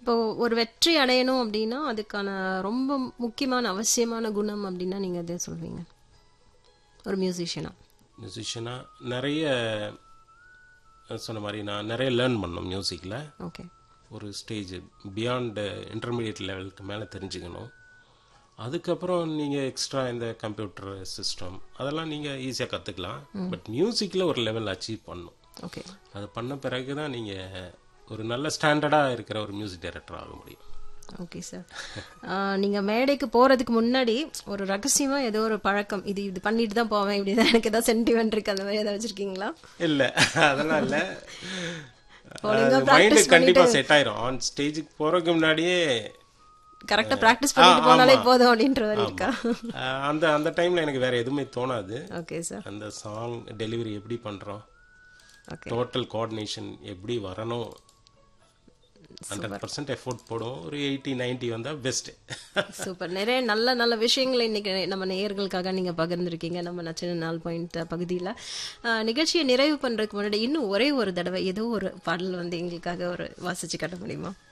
இப்போ ஒரு வெற்றி அடையணும் அப்படின்னா அதுக்கான ரொம்ப முக்கியமான அவசியமான குணம் அப்படின்னா நீங்க எதை சொல்வீங்க ஒரு மியூசிஷியனா மியூசிஷியனாக நிறைய அஹ், சொன்ன மாதிரி நான் நிறைய லேர்ன் பண்ணோம் மியூசிக்கில் ஓகே ஒரு ஸ்டேஜ் பியாண்ட் இன்டர்மீடியட் லெவலுக்கு மேலே தெரிஞ்சுக்கணும் அதுக்கப்புறம் நீங்கள் எக்ஸ்ட்ரா இந்த கம்ப்யூட்டர் சிஸ்டம் அதெல்லாம் நீங்கள் ஈஸியாக கற்றுக்கலாம் பட் மியூசிக்கில் ஒரு லெவல் அச்சீவ் பண்ணணும் ஓகே அது பண்ண பிறகு தான் நீங்கள் ஒரு நல்ல ஸ்டாண்டர்டாக இருக்கிற ஒரு மியூசிக் டைரக்டர் ஆக முடியும் ஓகே சார் நீங்க மேடைக்கு போறதுக்கு முன்னாடி ஒரு ரகசியமா ஏதோ ஒரு பழக்கம் இது இது பண்ணிட்டு தான் போவேன் இப்படிதான் எனக்கு ஏதாவது சென்டிமெண்ட் இருக்கு அந்த மாதிரி ஏதாவது வச்சிருக்கீங்களா இல்லை அதெல்லாம் இல்லை ஒழுங்கா மைண்டு practice கண்டிப்பாக செட் ஆயிரும் ஆன் ஸ்டேஜுக்கு போகிறதுக்கு முன்னாடியே கரெக்டா பிராக்டிஸ் பண்ணிட்டு ஆ, போனாலே ஆமா. போதும் அப்படின்ற மாதிரி இருக்கா அஹ், அந்த அந்த டைமில் எனக்கு வேற எதுவுமே தோணாது ஓகே சார் அந்த சாங் டெலிவரி எப்படி பண்ணுறோம் ஓகே டோட்டல் கோஆர்டினேஷன் எப்படி வரணும் ஹண்ட்ரட் பர்சன்ட் எஃபோர்ட் போடும் ஒரு எயிட்டி நைன்ட்டி வந்தால் பெஸ்ட்டு சூப்பர் நிறைய நல்ல நல்ல விஷயங்களை இன்னைக்கு நம்ம நேயர்களுக்காக நீங்க பகிர்ந்திருக்கீங்க நம்ம நச்சின நாள் பாயிண்ட் பகுதியில் நிகழ்ச்சியை நிறைவு பண்றதுக்கு முன்னாடி இன்னும் ஒரே ஒரு தடவை ஏதோ ஒரு பாடல் வந்து எங்களுக்காக ஒரு வாசிச்சு காட்ட முடியுமா